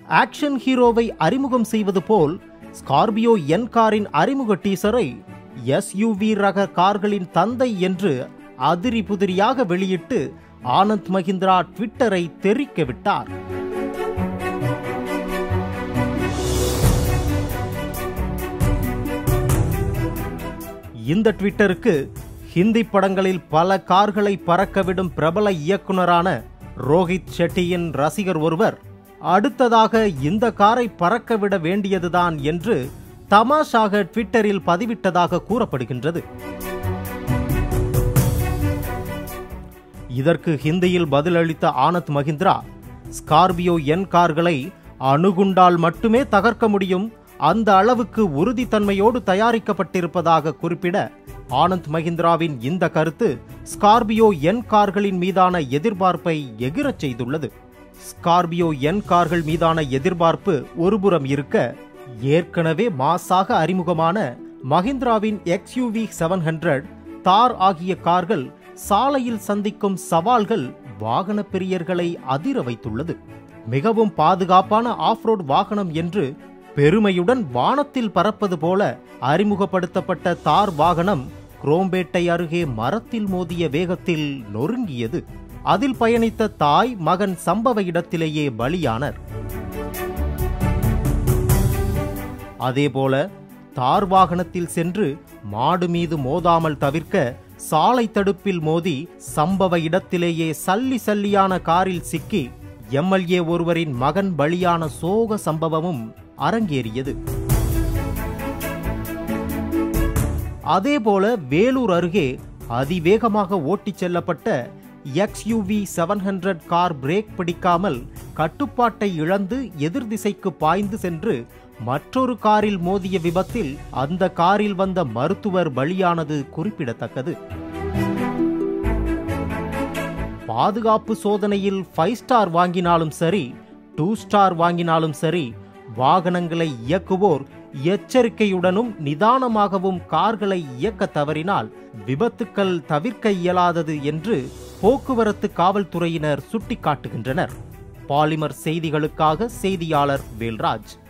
action ஹீரோவை அறிமுகம் செய்வது போல் ஸ்கார்பியோ என் காரின் அறிமுக டீசரை எஸ்யூவி ரக கார்களின் தந்தை என்று அதிரி புதிரியாக வெளியிட்டு ஆனந்த் மஹிந்திரா ட்விட்டரை தெறிக்க விட்டார் இந்த ட்விட்டருக்கு ஹிந்தி படங்களில் பல கார்களை பறக்கவிடும் பிரபல இயக்குனரான ரோஹித் ஷெட்டியின் ரசிகர் ஒருவர் அடுத்ததாக இந்த காரை பறக்கவிட வேண்டியதுதான் என்று தமாஷாக ட்விட்டரில் பதிவிட்டதாக கூறப்படுகின்றது இதற்கு ஹிந்தியில் பதிலளித்த ஆனந்த் மஹிந்திரா ஸ்கார்பியோ என் கார்களை அணுகுண்டால் மட்டுமே தகர்க்க முடியும் அந்த அளவுக்கு உறுதித்தன்மையோடு தயாரிக்கப்பட்டிருப்பதாக குறிப்பிட ஆனந்த் மஹிந்திராவின் இந்த கருத்து ஸ்கார்பியோ என் கார்களின் மீதான எதிர்பார்ப்பை எகிரச் செய்துள்ளது ஸ்கார்பியோ என் கார்கள் மீதான எதிர்பார்ப்பு ஒருபுறம் இருக்க ஏற்கனவே மாசாக அறிமுகமான மஹிந்திராவின் எக்ஸ்யூவி செவன் ஹண்ட்ரட் தார் ஆகிய கார்கள் சாலையில் சந்திக்கும் சவால்கள் வாகன பிரியர்களை அதிர வைத்துள்ளது மிகவும் பாதுகாப்பான ஆஃப்ரோட் வாகனம் என்று பெருமையுடன் வானத்தில் பறப்பது போல அறிமுகப்படுத்தப்பட்ட தார் வாகனம் குரோம்பேட்டை அருகே மரத்தில் மோதிய வேகத்தில் நொறுங்கியது அதில் பயணித்த தாய் மகன் சம்பவ இடத்திலேயே பலியானர் அதேபோல தார் வாகனத்தில் சென்று மாடு மீது மோதாமல் தவிர்க்க சாலை தடுப்பில் மோதி சம்பவ இடத்திலேயே சல்லி சல்லியான காரில் சிக்கி எம்எல்ஏ ஒருவரின் மகன் பலியான சோக சம்பவமும் அரங்கேறியது அதேபோல வேலூர் அருகே அதிவேகமாக ஓட்டிச் செல்லப்பட்ட XUV seven hundred car brake பிடிக்காமல் கட்டுப்பாட்டை இழந்து எதிர் திசைக்கு பாய்ந்து சென்று மற்றொரு காரில் மோதிய விபத்தில் அந்த காரில் வந்த மருத்துவர் பலியானது குறிப்பிடத்தக்கது பாதுகாப்பு சோதனையில் ஃபைவ் ஸ்டார் வாங்கினாலும் சரி டூ ஸ்டார் வாங்கினாலும் சரி வாகனங்களை இயக்குவோர் எச்சரிக்கையுடனும் நிதானமாகவும் கார்களை இயக்க தவறினால் விபத்துக்கள் தவிர்க்க இயலாதது என்று போக்குவரத்து காவல்துறையினர் சுட்டிக்காட்டுகின்றனர் பாலிமர் செய்திகளுக்காக செய்தியாளர் வேல்ராஜ்